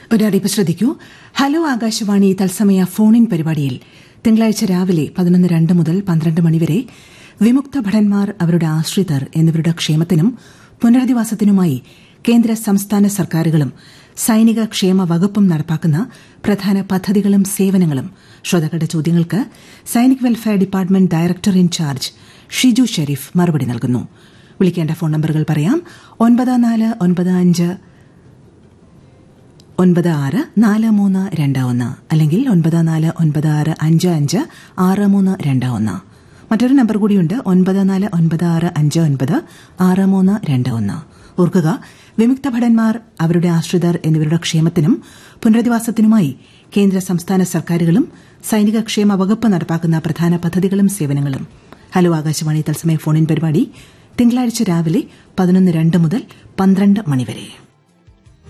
ഒരറിയിപ്പ് ശ്രദ്ധിക്കൂ ഹലോ ആകാശവാണി തത്സമയ phone in പരിപാടിയിൽ തിങ്കളാഴ്ച രാവിലെ പതിനൊന്ന് രണ്ട് മുതൽ പന്ത്രണ്ട് മണിവരെ വിമുക്ത ഭടന്മാർ അവരുടെ ആശ്രിതർ എന്നിവരുടെ ക്ഷേമത്തിനും പുനരധിവാസത്തിനുമായി കേന്ദ്ര സംസ്ഥാന സർക്കാരുകളും സൈനിക ക്ഷേമ വകുപ്പും നടപ്പാക്കുന്ന പ്രധാന പദ്ധതികളും സേവനങ്ങളും ശ്രോതാക്കളുടെ ചോദ്യങ്ങൾക്ക് Sainik welfare department director in charge Shiju Sharif മറുപടി നൽകുന്നു വിളിക്കേണ്ട ഫോൺ നമ്പറുകൾ പറയാം ഒൻപത് നാല് ഒൻപത് അഞ്ച് ഒൻപത് ആറ് നാല് മൂന്ന് രണ്ട് ഒന്ന് അല്ലെങ്കിൽ ഒൻപത് നാല് ഒൻപത് ആറ് അഞ്ച് അഞ്ച് ആറ് മൂന്ന് രണ്ട് ഒന്ന് മറ്റൊരു നമ്പർ കൂടിയുണ്ട് ഒൻപത് നാല് ഒൻപത് ആറ് അഞ്ച് ഒൻപത് ആറ് മൂന്ന് രണ്ട് ഒന്ന് ഓർക്കുക വിമുക്ത ഭടന്മാർ അവരുടെ ആശ്രിതർ എന്നിവരുടെ ക്ഷേമത്തിനും പുനരധിവാസത്തിനുമായി കേന്ദ്ര സംസ്ഥാന സർക്കാരുകളും സൈനിക ക്ഷേമ വകുപ്പ് നടപ്പാക്കുന്ന പ്രധാന പദ്ധതികളും സേവനങ്ങളും ഹലോ ആകാശവാണി തത്സമയ ഫോണിൻ പരിപാടി തിങ്കളാഴ്ച രാവിലെ പതിനൊന്ന് രണ്ട് മുതൽ പന്ത്രണ്ട് മണിവരെ